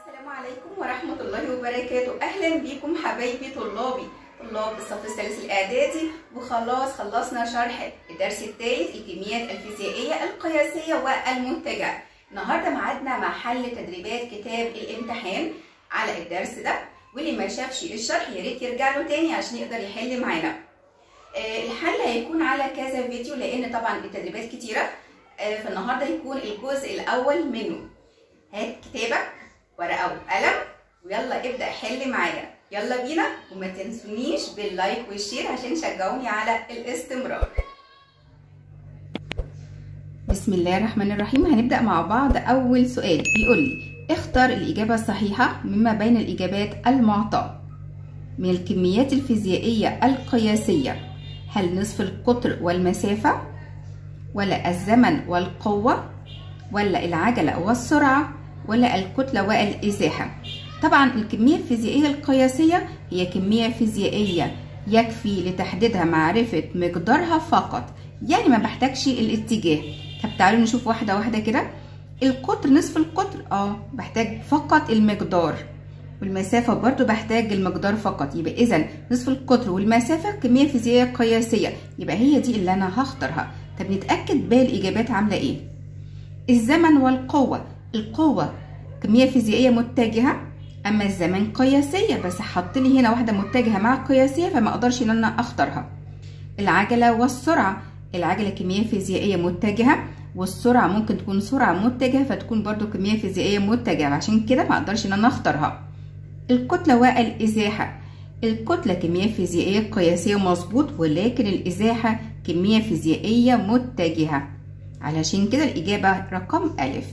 السلام عليكم ورحمة الله وبركاته أهلا بيكم حبايبي طلابي طلاب الصف الثالث الإعدادي وخلاص خلصنا شرح الدرس الثالث الكميات الفيزيائية القياسية والمنتجة النهاردة معادنا مع حل تدريبات كتاب الامتحان على الدرس ده واللي ما شافش الشرح يا ريت يرجع له تاني عشان يقدر يحل معانا آه، الحل هيكون على كذا فيديو لأن طبعا التدريبات كتيرة آه، فالنهارده هيكون الجزء الأول منه هات كتابك ورقة وقلم ويلا ابدأ حل معايا يلا بينا وما تنسونيش باللايك والشير عشان تشجعوني على الاستمرار بسم الله الرحمن الرحيم هنبدأ مع بعض أول سؤال بيقول لي اختر الإجابة الصحيحة مما بين الإجابات المعطاة من الكميات الفيزيائية القياسية هل نصف القطر والمسافة ولا الزمن والقوة ولا العجلة والسرعة ولا الكتلة والإزاحة طبعا الكمية الفيزيائية القياسية هي كمية فيزيائية يكفي لتحديدها معرفة مقدارها فقط يعني ما بحتاجش الاتجاه طب تعالوا نشوف واحدة واحدة كده القطر نصف القطر اه بحتاج فقط المقدار والمسافة برضو بحتاج المقدار فقط يبقى إذا نصف القطر والمسافة كمية فيزيائية قياسية يبقى هي دي اللي أنا هختارها طب نتأكد باقي الإجابات عاملة إيه الزمن والقوة القوة كمية فيزيائية متجهة أما الزمن قياسية بس حط لي هنا واحدة متجهة مع قياسية فما أقدرش إن أنا أختارها العجلة والسرعة العجلة كمية فيزيائية متجهة والسرعة ممكن تكون سرعة متجهة فتكون برضو كمية فيزيائية متجهة عشان كده ما أقدرش إن أنا أختارها الكتلة والإزاحة الكتلة كمية فيزيائية قياسية مظبوط ولكن الإزاحة كمية فيزيائية متجهة علشان كده الإجابة رقم ألف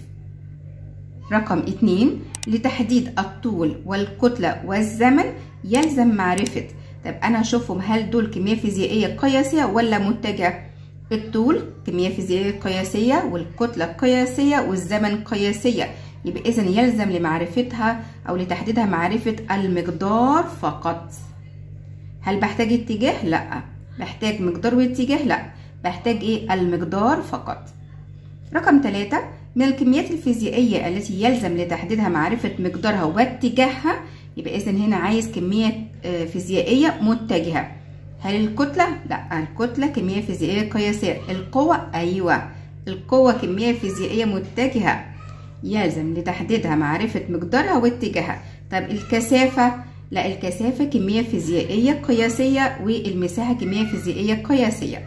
رقم اتنين لتحديد الطول والكتلة والزمن يلزم معرفة طب أنا أشوفهم هل دول كمية فيزيائية قياسية ولا متجهة الطول كمية فيزيائية قياسية والكتلة قياسية والزمن قياسية يبقى إذا يلزم لمعرفتها أو لتحديدها معرفة المقدار فقط هل بحتاج اتجاه؟ لأ بحتاج مقدار واتجاه؟ لأ بحتاج إيه؟ المقدار فقط رقم ثلاثة من الكميات الفيزيائية التي يلزم لتحديدها معرفة مقدارها واتجاهها يبقى إذا هنا عايز كمية فيزيائية متجهة هل الكتلة؟ لا الكتلة كمية فيزيائية قياسية القوة؟ أيوة القوة كمية فيزيائية متجهة يلزم لتحديدها معرفة مقدارها واتجاهها طب الكثافة؟ لا الكثافة كمية فيزيائية قياسية والمساحة كمية فيزيائية قياسية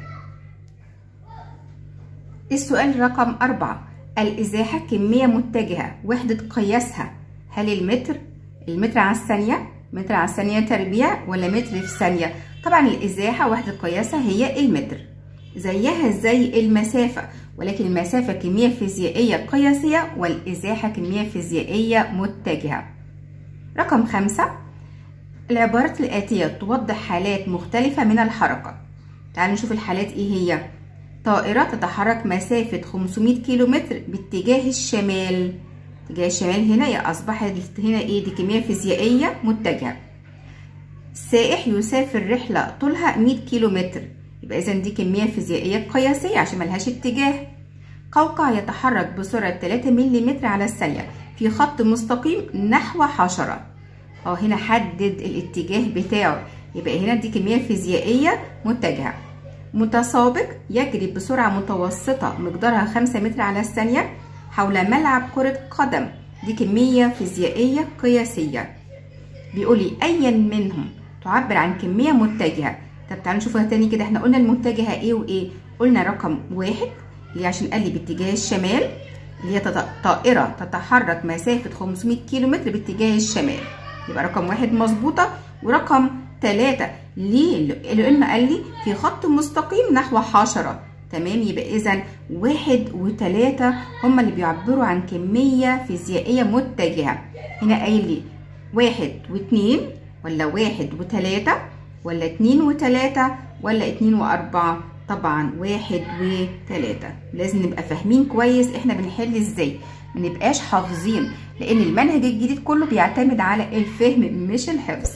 السؤال رقم أربعة الإزاحة كمية متجهة وحدة قياسها هل المتر؟ المتر على الثانية؟ متر على الثانية تربيع ولا متر في ثانية؟ طبعا الإزاحة وحدة قياسها هي المتر زيها زي المسافة ولكن المسافة كمية فيزيائية قياسية والإزاحة كمية فيزيائية متجهة رقم خمسة العبارات الآتية توضح حالات مختلفة من الحركة تعالوا نشوف الحالات إيه هي طائرة تتحرك مسافة 500 كيلومتر باتجاه الشمال اتجاه الشمال هنا يا أصبحت هنا إيه دي كمية فيزيائية متجهة السائح يسافر رحلة طولها 100 كيلومتر يبقى إذا دي كمية فيزيائية قياسية عشان ملهاش اتجاه قوقع يتحرك بسرعة 3 ملم على الثانية في خط مستقيم نحو حشرة اه هنا حدد الاتجاه بتاعه يبقى هنا دي كمية فيزيائية متجهة متسابق يجري بسرعة متوسطة مقدارها 5 متر على الثانية حول ملعب كرة قدم دي كمية فيزيائية قياسية بيقولي أيا منهم تعبر عن كمية متجهة طب تعالوا نشوفها تاني كده احنا قلنا المتجهة ايه وايه قلنا رقم واحد اللي عشان قال لي باتجاه الشمال اللي هي طائرة تتحرك مسافة 500 كيلومتر باتجاه الشمال يبقى رقم واحد مظبوطة ورقم ثلاثة ليه اللي قلنا قال لي في خط مستقيم نحو حشرة تمام يبقى اذا واحد وثلاثة هما اللي بيعبروا عن كمية فيزيائية متجهة هنا قايل لي واحد واثنين ولا واحد وثلاثة ولا اتنين وتلاتة ولا اتنين واربعة طبعا واحد وتلاتة لازم نبقى فاهمين كويس احنا بنحل ازاي منبقاش حافظين لان المنهج الجديد كله بيعتمد على الفهم مش الحفظ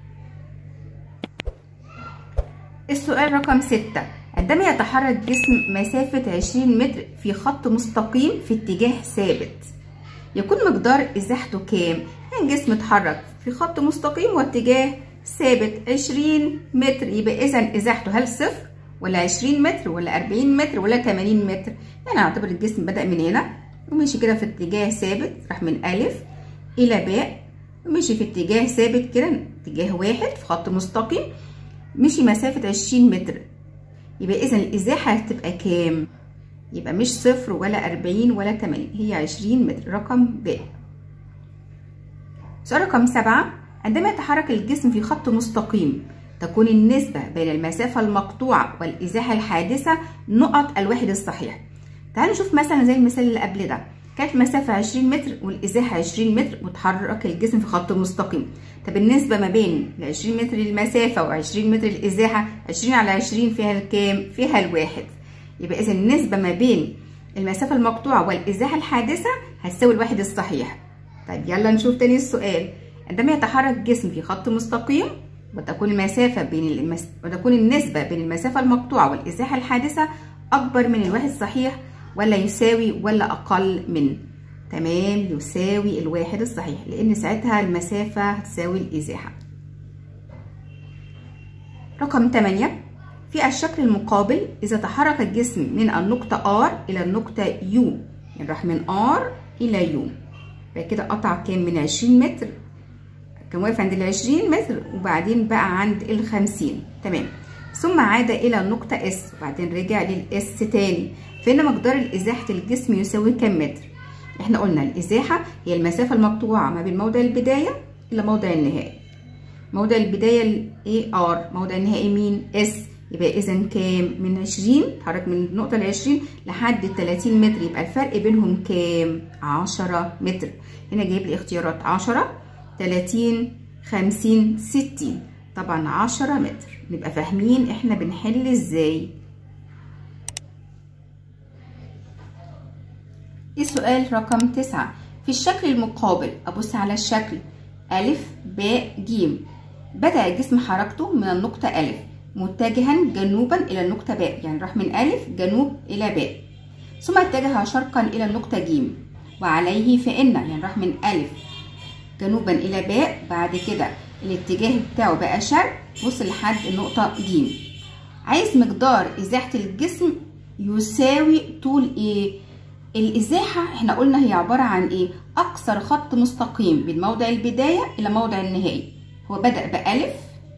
السؤال رقم ستة عندما يتحرك جسم مسافة 20 متر في خط مستقيم في اتجاه ثابت يكون مقدار ازاحته كام عايزين جسم اتحرك في خط مستقيم واتجاه ثابت 20 متر يبقى اذا ازاحته هل صفر ولا 20 متر ولا 40 متر ولا 80 متر يعني اعتبر الجسم بدأ من هنا ومشي كده في اتجاه ثابت راح من ألف إلى باء ومشي في اتجاه ثابت كده اتجاه واحد في خط مستقيم مشي مسافة 20 متر يبقى إذا الإزاحة هتبقى كام؟ يبقى مش صفر ولا 40 ولا 80 هي 20 متر رقم باء سؤال رقم سبعة عندما يتحرك الجسم في خط مستقيم تكون النسبة بين المسافة المقطوعة والإزاحة الحادثة نقط الواحد الصحيح تعالوا نشوف مثلا زي المثال اللي قبل ده كانت مسافة 20 متر والإزاحة 20 متر وتحرك الجسم في خط مستقيم طب النسبة ما بين ال 20 متر المسافة و 20 متر الإزاحة 20 على 20 فيها الكام؟ فيها الواحد يبقى إذا النسبة ما بين المسافة المقطوعة والإزاحة الحادثة هتساوي الواحد الصحيح طيب يلا نشوف تاني السؤال عندما يتحرك جسم في خط مستقيم وتكون المسافة بين المس... وتكون النسبة بين المسافة المقطوعة والإزاحة الحادثة أكبر من الواحد الصحيح ولا يساوي ولا أقل من تمام يساوي الواحد الصحيح لأن ساعتها المسافة هتساوي الإزاحة رقم 8 في الشكل المقابل إذا تحرك الجسم من النقطة R إلى النقطة U يعني راح من R إلى U يبقى كده قطع كام من 20 متر كان واقف عند ال 20 متر وبعدين بقى عند ال 50 تمام ثم عاد إلى النقطة S وبعدين رجع للإس تاني فهنا مقدار الإزاحة الجسم يساوي كام متر؟ احنا قلنا الإزاحة هي المسافة المقطوعة ما بين موضع البداية إلى موضع النهاية موضع البداية ايه R موضع النهائي مين؟ S يبقى إذا كام؟ من 20 اتحرك من النقطة ل 20 لحد 30 متر يبقى الفرق بينهم كام؟ 10 متر هنا جايب لي اختيارات 10 30 50 60 طبعا 10 متر نبقى فاهمين احنا بنحل ازاي السؤال رقم تسعة في الشكل المقابل أبص على الشكل ألف باء جيم بدأ الجسم حركته من النقطة ألف متجها جنوبا إلى النقطة باء يعني راح من ألف جنوب إلى باء ثم اتجه شرقا إلى النقطة جيم وعليه فإن يعني راح من ألف جنوبا إلى باء بعد كده الاتجاه بتاعه بقى شرق وصل لحد النقطة جيم عايز مقدار إزاحة الجسم يساوي طول إيه؟ الإزاحة احنا قلنا هي عبارة عن إيه؟ أقصر خط مستقيم من موضع البداية إلى موضع النهاية هو بدأ بألف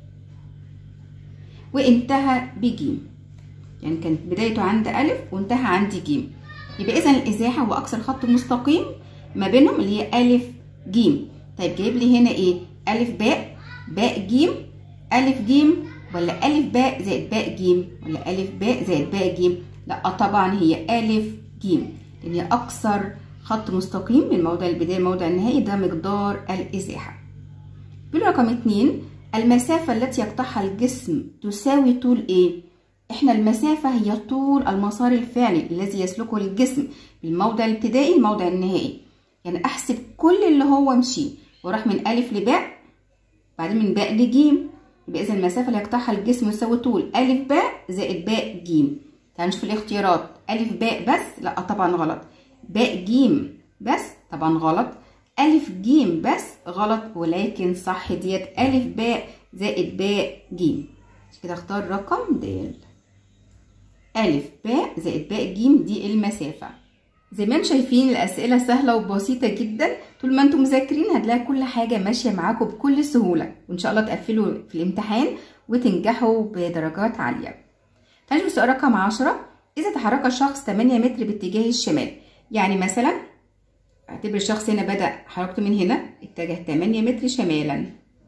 وانتهى بجيم يعني كانت بدايته عند ألف وانتهى عند جيم يبقى إذا الإزاحة هو أقصر خط مستقيم ما بينهم اللي هي ألف جيم طيب جايب لي هنا إيه؟ ألف باء باء جيم ألف جيم ولا ألف باء زائد باء جيم ولا ألف باء زائد باء جيم لا طبعا هي ألف جيم لأن هي أقصر خط مستقيم من موضع البداية لموضع النهائي ده مقدار الإزاحة بالرقم اتنين المسافة التي يقطعها الجسم تساوي طول إيه؟ إحنا المسافة هي طول المسار الفعلي الذي يسلكه الجسم من الموضع الابتدائي للموضع النهائي يعني أحسب كل اللي هو مشي وراح من ألف لباء بعدين من باء لجيم يبقى إذا المسافة اللي يقطعها الجسم يساوي طول ألف باء زائد باء جيم تعالوا نشوف الاختيارات ألف باء بس لا طبعا غلط باء جيم بس طبعا غلط ألف جيم بس غلط ولكن صح ديت ألف باء زائد باء جيم كده اختار رقم د ألف باء زائد باء جيم دي المسافة زي ما انتم شايفين الأسئلة سهلة وبسيطة جدا طول ما انتم مذاكرين هتلاقي كل حاجة ماشية معاكم بكل سهولة وإن شاء الله تقفلوا في الامتحان وتنجحوا بدرجات عالية تعالوا السؤال رقم 10 إذا تحرك الشخص 8 متر باتجاه الشمال يعني مثلا اعتبر الشخص هنا بدأ حركته من هنا اتجه 8 متر شمالا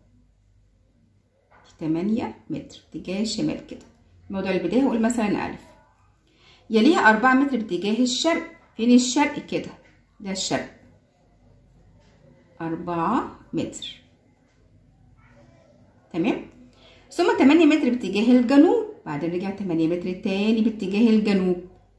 8 متر اتجاه الشمال كده موضوع البداية هقول مثلا ألف يليها 4 متر باتجاه الشرق فين الشرق كده ده الشرق أربعة متر تمام ثم تمانية متر باتجاه الجنوب بعدين رجع تمانية متر تاني باتجاه الجنوب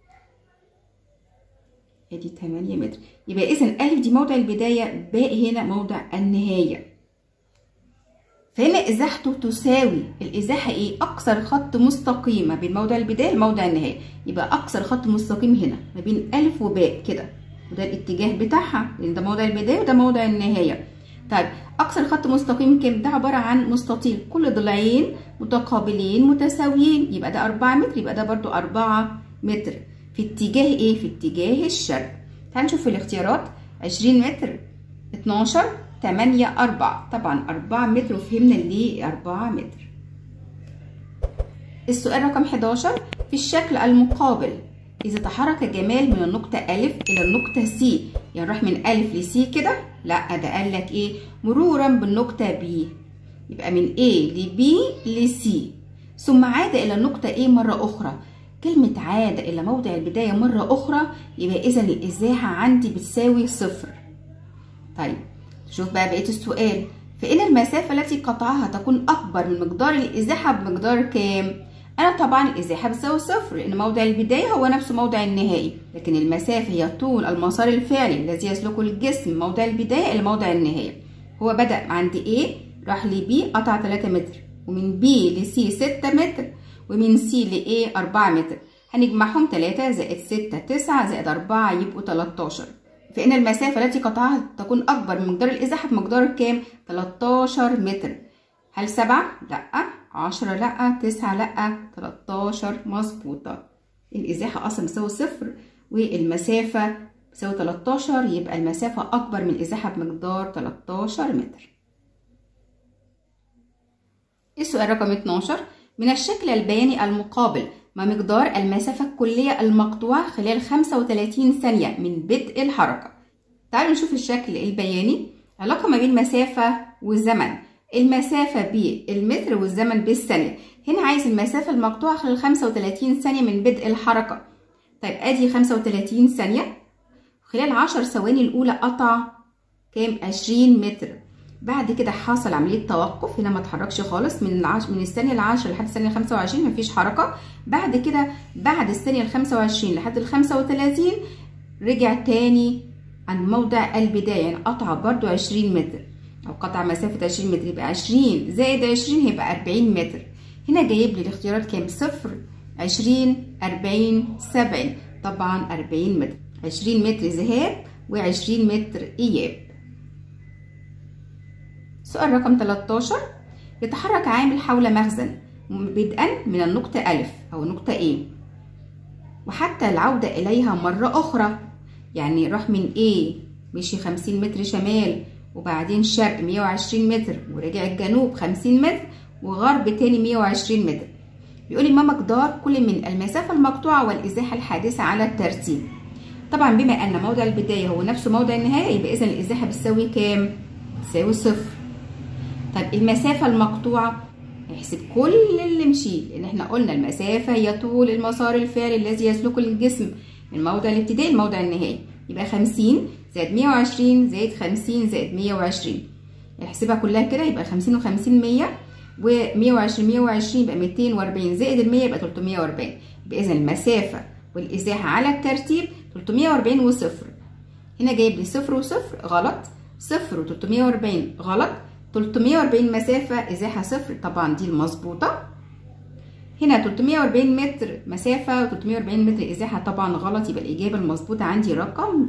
ادي تمانية متر يبقى اذا الف دي موضع البداية باقي هنا موضع النهاية فهنا ازاحته تساوي الازاحة ايه اقصر خط مستقيم ما بين موضع البداية لموضع النهاية يبقى اقصر خط مستقيم هنا ما بين الف وباء كده وده الاتجاه بتاعها لان ده موضع البداية وده موضع النهاية طيب اقصر خط مستقيم كام ده عباره عن مستطيل كل ضلعين متقابلين متساويين يبقى ده 4 متر يبقى ده برضو 4 متر في اتجاه ايه في اتجاه الشرق تعال نشوف في الاختيارات 20 متر 12 8 4 طبعا 4 متر وفهمنا ليه 4 متر السؤال رقم 11 في الشكل المقابل إذا تحرك جمال من النقطة أ إلى النقطة س يعني نروح من أ لس كده لا ده قال لك إيه مرورا بالنقطة ب يبقى من A ل B ل C ثم عاد إلى النقطة A مرة أخرى كلمة عاد إلى موضع البداية مرة أخرى يبقى إذا الإزاحة عندي بتساوي صفر طيب شوف بقى بقية السؤال فإن المسافة التي قطعها تكون أكبر من مقدار الإزاحة بمقدار كام؟ أنا طبعا الإزاحة بتساوي صفر لأن موضع البداية هو نفسه موضع النهائي لكن المسافة هي طول المسار الفعلي الذي يسلكه الجسم من موضع البداية إلى موضع النهاية هو بدأ عند A راح ل B قطع 3 متر ومن B ل C 6 متر ومن C ل A 4 متر هنجمعهم 3 زائد 6 9 زائد 4 يبقوا 13 فإن المسافة التي قطعها تكون أكبر من مقدار الإزاحة بمقدار كام؟ 13 متر هل 7؟ لأ 10 لأ 9 لأ 13 مظبوطة الإزاحة أصلا بتساوي صفر والمسافة بتساوي 13 يبقى المسافة أكبر من الإزاحة بمقدار 13 متر السؤال رقم 12 من الشكل البياني المقابل ما مقدار المسافة الكلية المقطوعة خلال 35 ثانية من بدء الحركة تعالوا نشوف الشكل البياني علاقة ما بين مسافة والزمن المسافة بالمتر والزمن بالثانية هنا عايز المسافة المقطوعة خلال 35 ثانية من بدء الحركة طيب ادي 35 ثانية خلال 10 ثواني الأولى قطع كام 20 متر بعد كده حصل عملية توقف هنا ما اتحركش خالص من العش... من الثانية العاشرة لحد الثانية الخمسة وعشرين مفيش حركة بعد كده بعد الثانية الخمسة وعشرين لحد الخمسة وتلاتين رجع تاني عند موضع البداية يعني قطع برضو عشرين متر أو قطع مسافة عشرين متر يبقى عشرين زائد عشرين هيبقى أربعين متر هنا جايب لي الاختيارات كام صفر عشرين أربعين سبعين طبعا أربعين متر عشرين متر ذهاب وعشرين متر إياب سؤال رقم 13 يتحرك عامل حول مخزن بدءا من النقطة أ أو النقطة A وحتى العودة إليها مرة أخرى يعني راح من A مشي 50 متر شمال وبعدين شرق 120 متر ورجع الجنوب 50 متر وغرب تاني 120 متر بيقولي ما مقدار كل من المسافة المقطوعة والإزاحة الحادثة على الترتيب طبعا بما أن موضع البداية هو نفسه موضع النهاية يبقى إذا الإزاحة بتساوي كام؟ بتساوي صفر طيب المسافة المقطوعة نحسب كل اللي مشيه لأن احنا قلنا المسافة هي طول المسار الفعلي الذي يسلكه الجسم من موضع الابتداء لموضع النهاية يبقى 50 زائد 120 زائد 50 زائد 120 نحسبها كلها كده يبقى 50 و50 100 و120 120 يبقى 240 زائد ال 100 يبقى 340 يبقى إذا المسافة والإزاحة على الترتيب 340 وصفر هنا جايب لي صفر وصفر غلط صفر و340 غلط 340 مسافة إزاحة صفر طبعا دي المظبوطة هنا 340 متر مسافة و340 متر إزاحة طبعا غلط يبقى الإجابة المظبوطة عندي رقم ج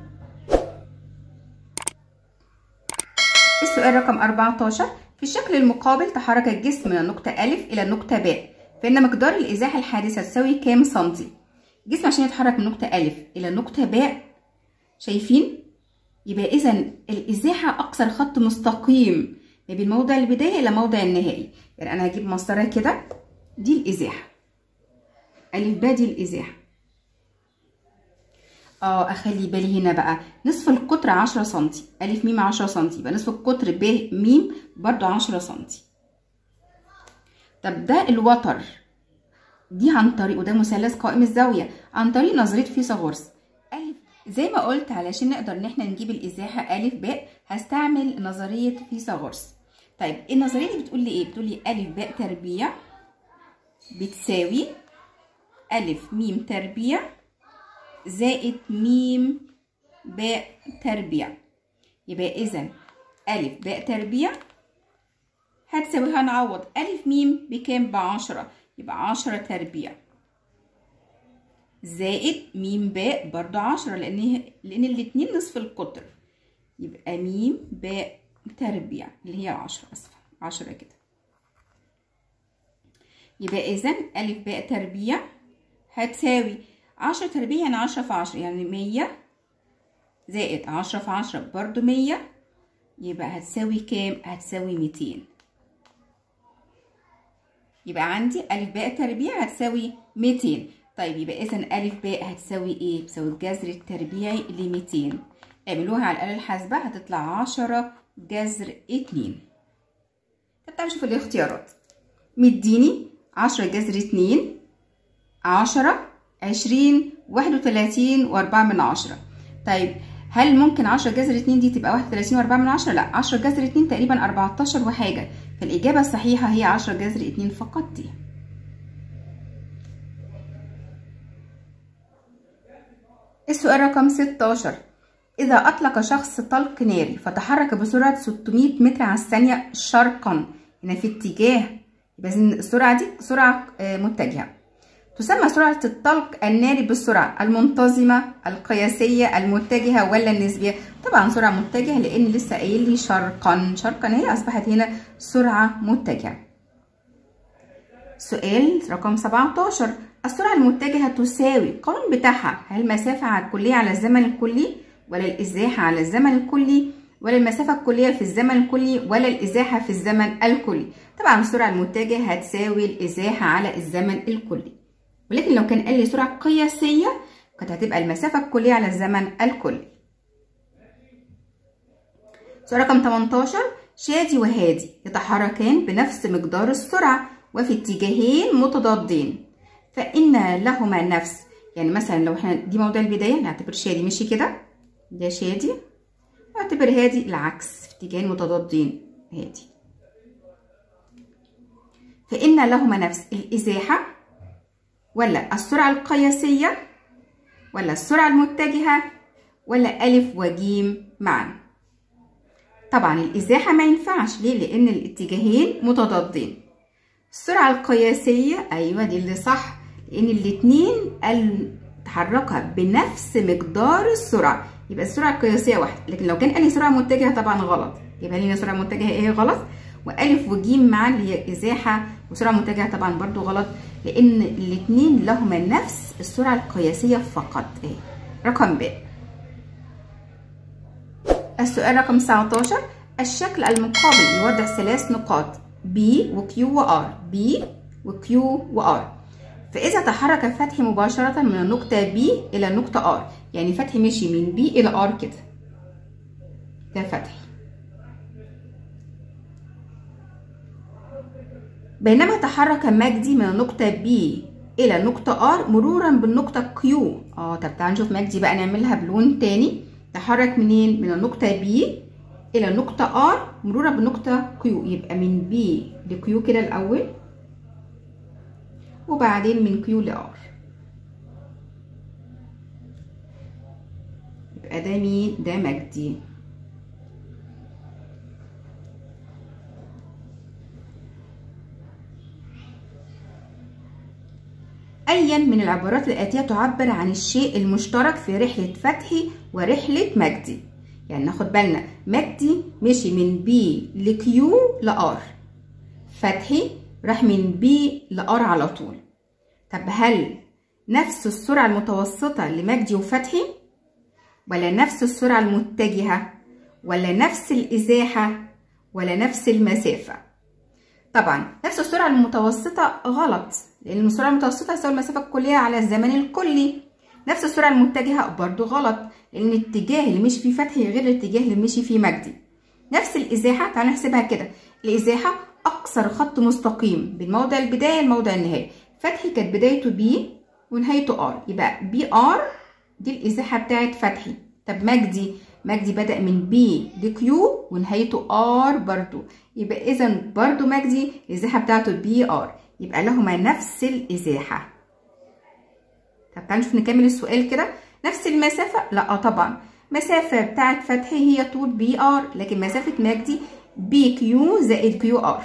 السؤال رقم 14 في الشكل المقابل تحرك الجسم من النقطة أ إلى النقطة ب فإن مقدار الإزاحة الحادثة تساوي كام سنتي؟ الجسم عشان يتحرك من نقطة أ إلى النقطة ب شايفين؟ يبقى إذا الإزاحة أقصر خط مستقيم ما بين موضع البداية إلى موضع النهائي يعني أنا هجيب مسطرة كده دي الإزاحة ألف ب دي الإزاحة اه أخلي بالي هنا بقى نصف القطر عشرة سنتي ألف ميم عشرة سنتي يبقى نصف القطر ب ميم برضو عشرة سنتي طب ده الوتر دي عن طريق وده مثلث قائم الزاوية عن طريق نظرية فيثاغورس ألف زي ما قلت علشان نقدر ان احنا نجيب الازاحه ا ب هستعمل نظريه فيثاغورس طيب النظريه دي بتقول لي ايه بتقول لي ا ب تربيع بتساوي ا م تربيع زائد م ب تربيع يبقى اذا ا ب تربيع هتساوي هنعوض ا م بكام بعشرة يبقى عشرة تربيع زائد م ب برضو عشرة لأن لأن الاتنين نصف القطر يبقى م ب تربيع اللي هي العشرة اسفة عشرة كده يبقى اذا الف باء تربيع هتساوي عشرة تربيع يعني عشرة في عشرة يعني مية زائد عشرة في عشرة برضو مية يبقى هتساوي كام هتساوي ميتين يبقى عندي ألف باء تربيع هتساوي ميتين طيب يبقى إذا ألف باء هتساوي إيه؟ بتساوي الجذر التربيعي لميتين اعملوها على الآلة الحاسبة هتطلع عشرة جذر اتنين طب تعالوا نشوف الاختيارات مديني عشرة جذر اتنين عشرة عشرين واحد وتلاتين وأربعة من عشرة طيب هل ممكن عشرة جذر اتنين دي تبقى واحد وتلاتين وأربعة من عشرة؟ لأ عشرة جذر اتنين تقريبا أربعتاشر وحاجة فالإجابة الصحيحة هي عشرة جذر اتنين فقط دي السؤال رقم 16 إذا أطلق شخص طلق ناري فتحرك بسرعة 600 متر على الثانية شرقا هنا في اتجاه يبقى السرعة دي سرعة متجهة تسمى سرعة الطلق الناري بالسرعة المنتظمة القياسية المتجهة ولا النسبية طبعا سرعة متجهة لأن لسه قايل لي شرقا شرقا هي أصبحت هنا سرعة متجهة سؤال رقم 17 السرعة المتجهة تساوي القانون بتاعها هل المسافة على الكلية على الزمن الكلي ولا الإزاحة على الزمن الكلي ولا المسافة الكلية في الزمن الكلي ولا الإزاحة في الزمن الكلي طبعا السرعة المتجهة هتساوي الإزاحة على الزمن الكلي ولكن لو كان قال لي سرعة قياسية كانت هتبقى المسافة الكلية على الزمن الكلي سؤال رقم 18 شادي وهادي يتحركان بنفس مقدار السرعة وفي اتجاهين متضادين فإن لهما نفس يعني مثلا لو احنا دي موضع البداية نعتبر شادي مشي كده ده شادي نعتبر هادي العكس في اتجاهين متضادين هادي فإن لهما نفس الإزاحة ولا السرعة القياسية ولا السرعة المتجهة ولا ألف وجيم معا طبعا الإزاحة ما ينفعش ليه لأن الاتجاهين متضادين السرعة القياسية أيوة دي اللي صح لأن الاتنين اتحركا بنفس مقدار السرعة يبقى السرعة القياسية واحدة لكن لو كان قال لي سرعة متجهة طبعا غلط يبقى لنا سرعة متجهة ايه غلط وألف وجيم معا اللي هي إزاحة وسرعة متجهة طبعا برضو غلط لأن الاتنين لهما نفس السرعة القياسية فقط ايه رقم ب السؤال رقم 19 الشكل المقابل يوضح ثلاث نقاط B و Q و R B و Q و R فإذا تحرك فتحي مباشرة من النقطة B إلى النقطة R يعني فتحي مشي من B إلى R كده ده فتحي بينما تحرك مجدي من النقطة B إلى النقطة R مرورا بالنقطة Q اه طب تعالى نشوف مجدي بقى نعملها بلون تاني تحرك منين من النقطة B إلى النقطة R مرورا بالنقطة Q يبقى من B ل Q كده الأول وبعدين من Q ل R يبقى ده مين ده مجدي أيا من العبارات الآتية تعبر عن الشيء المشترك في رحلة فتحي ورحلة مجدي يعني ناخد بالنا مجدي مشي من B ل Q ل R فتحي راح من B ل R على طول طب هل نفس السرعة المتوسطة لمجدي وفتحي ولا نفس السرعة المتجهة ولا نفس الإزاحة ولا نفس المسافة طبعا نفس السرعة المتوسطة غلط لأن السرعة المتوسطة تساوي المسافة الكلية على الزمن الكلي نفس السرعة المتجهة برضو غلط لأن الاتجاه اللي مشي فيه فتحي غير الاتجاه اللي مشي فيه مجدي نفس الإزاحة تعالى نحسبها كده الإزاحة أقصر خط مستقيم بين موضع البداية لموضع النهاية فتحي كانت بدايته B ونهايته R يبقى بي R دي الإزاحة بتاعت فتحي طب مجدي مجدي بدأ من B ل Q ونهايته R برضو يبقى إذا برضو مجدي الإزاحة بتاعته بي R يبقى لهما نفس الإزاحة طب تعالوا نشوف نكمل السؤال كده نفس المسافة لا طبعا مسافة بتاعت فتحي هي طول بي ار لكن مسافة مجدي بي كيو زائد كيو ار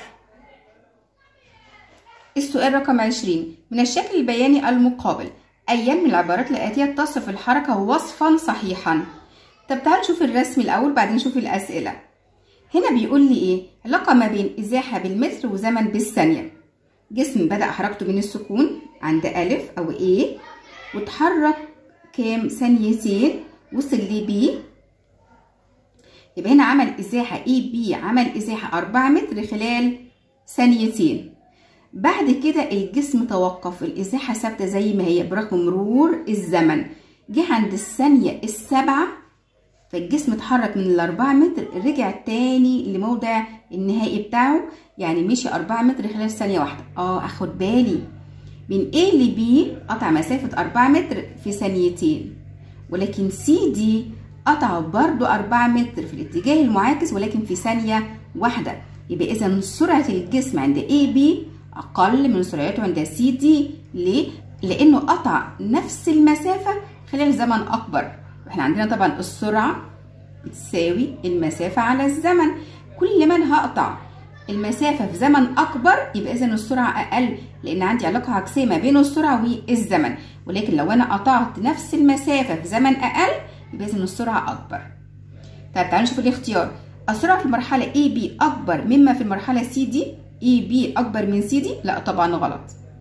السؤال رقم 20 من الشكل البياني المقابل أيا من العبارات الآتية تصف الحركة وصفا صحيحا طب تعالوا نشوف الرسم الأول بعدين نشوف الأسئلة هنا بيقول لي ايه علاقه ما بين ازاحه بالمتر وزمن بالثانيه جسم بدا حركته من السكون عند الف او ايه واتحرك كام ثانيتين وصل ل بي يبقى هنا عمل ازاحه اي بي عمل ازاحه 4 متر خلال ثانيتين بعد كده الجسم توقف الازاحه ثابته زي ما هي برغم مرور الزمن جه عند الثانيه السابعه فالجسم اتحرك من الأربعة متر رجع تاني لموضع النهائي بتاعه يعني مشي أربعة متر خلال ثانية واحدة اه اخد بالي من A ل B قطع مسافة أربعة متر في ثانيتين ولكن سي دي قطع برضو أربعة متر في الاتجاه المعاكس ولكن في ثانية واحدة يبقى إذا سرعة الجسم عند A B أقل من سرعته عند سي دي ليه؟ لأنه قطع نفس المسافة خلال زمن أكبر واحنا عندنا طبعا السرعة بتساوي المسافة على الزمن كل ما انا هقطع المسافة في زمن أكبر يبقى إذا السرعة أقل لأن عندي علاقة عكسية ما بين السرعة والزمن ولكن لو أنا قطعت نفس المسافة في زمن أقل يبقى إذا السرعة أكبر طيب تعالوا نشوف الاختيار السرعة في المرحلة A B أكبر مما في المرحلة C D A B أكبر من C D لا طبعا غلط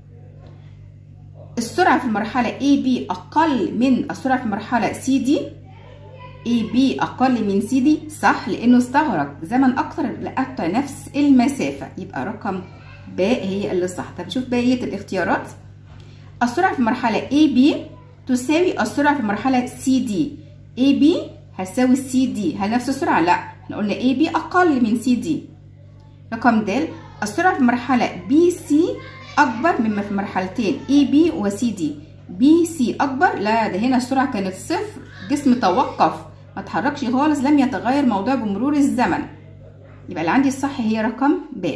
السرعة في المرحلة A B أقل من السرعة في المرحلة C D A B أقل من C D صح لأنه استغرق زمن أكتر لقطع نفس المسافة يبقى رقم ب هي اللي صح طب نشوف بقية الاختيارات السرعة في المرحلة A B تساوي السرعة في المرحلة C D A B هتساوي C D هل نفس السرعة؟ لا احنا قلنا A B أقل من C D رقم د السرعة في المرحلة B C أكبر مما في مرحلتين A B و C D B C أكبر لا ده هنا السرعة كانت صفر جسم توقف ما اتحركش خالص لم يتغير موضوع بمرور الزمن يبقى اللي عندي الصح هي رقم ب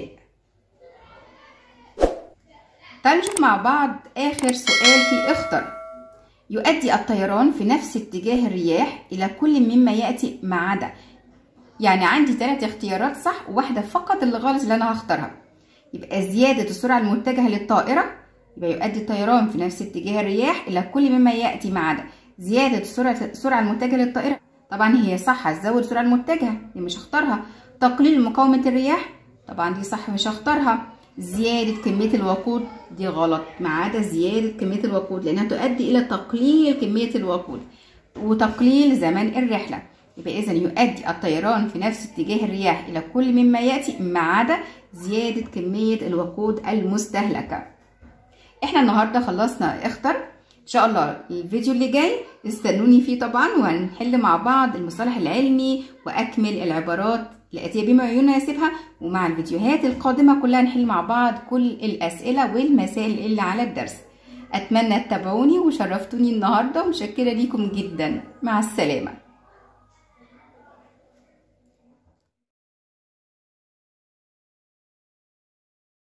تعالوا نشوف مع بعض آخر سؤال في اختر يؤدي الطيران في نفس اتجاه الرياح إلى كل مما يأتي ما عدا يعني عندي ثلاث اختيارات صح وواحدة فقط اللي غلط اللي أنا هختارها يبقى زيادة السرعة المتجهة للطائرة يبقى يؤدي الطيران في نفس اتجاه الرياح إلى كل مما يأتي ما عدا زيادة السرعة السرعة المتجهة للطائرة طبعا هي صح هتزود السرعة المتجهة دي مش هختارها تقليل مقاومة الرياح طبعا دي صح مش هختارها زيادة كمية الوقود دي غلط ما عدا زيادة كمية الوقود لأنها تؤدي إلى تقليل كمية الوقود وتقليل زمن الرحلة يبقى إذا يؤدي الطيران في نفس اتجاه الرياح إلى كل مما يأتي ما عدا زيادة كمية الوقود المستهلكة احنا النهاردة خلصنا اختر ان شاء الله الفيديو اللي جاي استنوني فيه طبعا وهنحل مع بعض المصطلح العلمي واكمل العبارات الاتيه بما يناسبها ومع الفيديوهات القادمه كلها نحل مع بعض كل الاسئله والمسائل اللي على الدرس اتمنى تتابعوني وشرفتوني النهارده ومشكره ليكم جدا مع السلامه